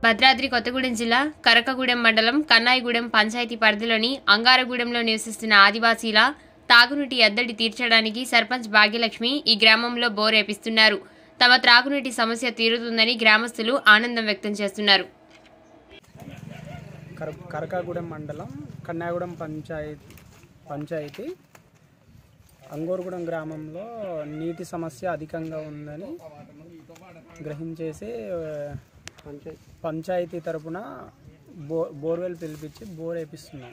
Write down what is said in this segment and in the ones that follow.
భద్రాద్రి కొత్తగూడెం జిల్లా కరకగూడెం మండలం కన్నాయిగూడెం పంచాయతీ పరిధిలోని అంగారగూడెంలో నివసిస్తున్న ఆదివాసీల తాగునీటి ఎద్దడి తీర్చడానికి సర్పంచ్ భాగ్యలక్ష్మి ఈ గ్రామంలో బోరేపిస్తున్నారు తమ త్రాగునీటి సమస్య తీరుతుందని గ్రామస్తులు ఆనందం వ్యక్తం చేస్తున్నారు కర కరకాగూడెం మండలం కన్యాగూడెం పంచాయతీ పంచాయతీ అంగూరుగూడెం గ్రామంలో నీటి సమస్య అధికంగా ఉందని గ్రహించేసి ఆ, పంచాయతీ తరపున బో బోర్వెల్ పిలిపించి బోర్ వేపిస్తున్నాం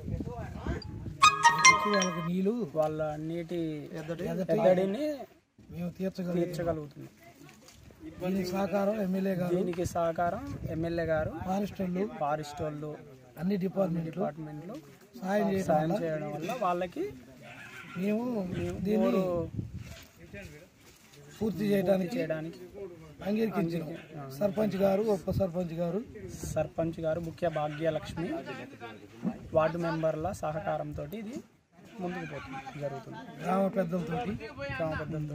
వాళ్ళకి నీళ్లు వాళ్ళ నీటి ఎద్దడిని మేము తీర్చగలం తీర్చగలుగుతున్నాం దీనికి సహకారం ఎమ్మెల్యే గారు దీనికి సహకారం ఎమ్మెల్యే గారు ఫారెస్ట్ వాళ్ళు ఫారెస్ట్ వాళ్ళు అన్ని డిపార్ట్మెంట్లు డిపార్ట్మెంట్లు సాయం చేయడం సాయం వల్ల చేయడం వల్ల వాళ్ళకి మేము దీన్ని బోరు పూర్తి చేయడానికి చేయడానికి అంగీకరించాం సర్పంచ్ గారు ఉప సర్పంచ్ గారు సర్పంచ్ గారు ముఖ్య భాగ్యలక్ష్మి వార్డు మెంబర్ల సహకారంతో ఇది ముందుకు పోతుంది జరుగుతుంది గ్రామ పెద్దలతోటి గ్రామ పెద్దలతో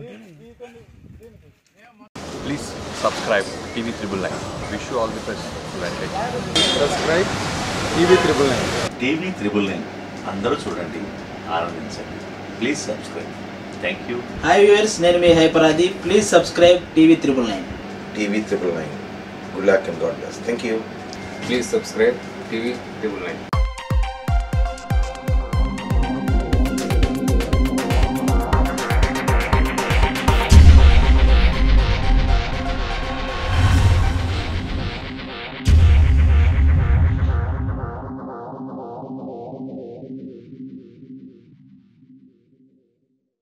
Please subscribe TV Triple Nine. Wish you all the best. Advantage. Subscribe TV triple nine TV triple nine అందరూ చూడండి ఆనందించండి please subscribe thank you hi viewers నేను మీ హైపరాది please subscribe TV triple nine TV triple nine. Good luck and God bless. Thank you. Please subscribe TV triple nine